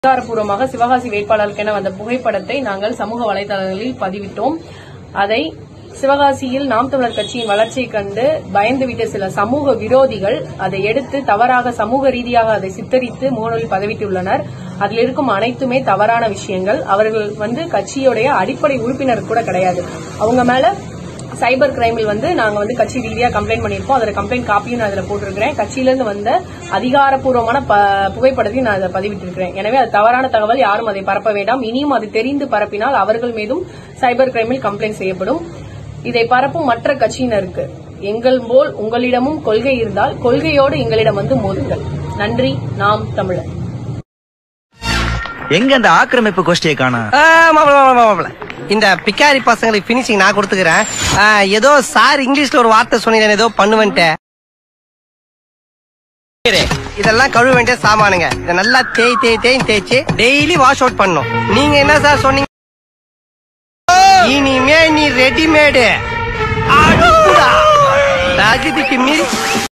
அதிகாரப்பூர்வமாக சிவகாசி வேட்பாளருக்கென வந்த புகைப்படத்தை நாங்கள் சமூக வலைதளங்களில் பதிவிட்டோம் அதை சிவகாசியில் நாம் தமிழர் கட்சியின் வளர்ச்சியை கண்டு பயந்துவிட்ட சில சமூக விரோதிகள் அதை எடுத்து தவறாக சமூக ரீதியாக அதை சித்தரித்து முகநூலில் பதிவிட்டுள்ளனர் அதில் இருக்கும் அனைத்துமே தவறான விஷயங்கள் அவர்கள் வந்து கட்சியுடைய அடிப்படை உறுப்பினர் கூட கிடையாது அவங்க மேல சைபர் கிரைமில் வந்து நாங்க வந்து கட்சி ரீதியா கம்ப்ளைண்ட் பண்ணிருக்கோம் அதோட கம்ப்ளைண்ட் காப்பியும் நான் அதுல போட்டிருக்கிறேன் கட்சியிலிருந்து வந்த அதிகாரப்பூர்வமான ப- புகைப்படத்தையும் நான் அதை பதிவிட்டிருக்கிறேன் எனவே அது தவறான தகவல் யாரும் அதை பரப்ப வேண்டாம் இனியும் அது தெரிந்து பரப்பினால் அவர்கள் மீதும் சைபர் கிரைமில் கம்ப்ளைண்ட் செய்யப்படும் இதை பரப்பும் மற்ற கட்சியினருக்கு எங்கள் போல் உங்களிடமும் கொள்கை இருந்தால் கொள்கையோடு எங்களிடம் வந்து மோதுங்கள் நன்றி நாம் தமிழர் எங்க அந்த ஆக்கிரமிப்பு கோஷ்டியை காணா ஆ, மாப்பிள, மாப்பிள, மாப்பிள. இந்த பிக்காரி பசங்களுக்கு பினிஷிங் நான் கொடுத்துக்கிறேன் ஆ, ஏதோ சார் இங்கிலீஷ்ல ஒரு வார்த்தை சொன்னீங்க ஏதோ பண்ணுவேன்ட்டு இதெல்லாம் கழுவ வேண்டிய சாமானுங்க இதை நல்லா தேய் தேய் தேய் தேய்ச்சி டெய்லி வாஷ் அவுட் பண்ணும் நீங்க என்ன சார் சொன்னீங்க இனிமே நீ ரெடிமேடு தகுதிக்கு மீறி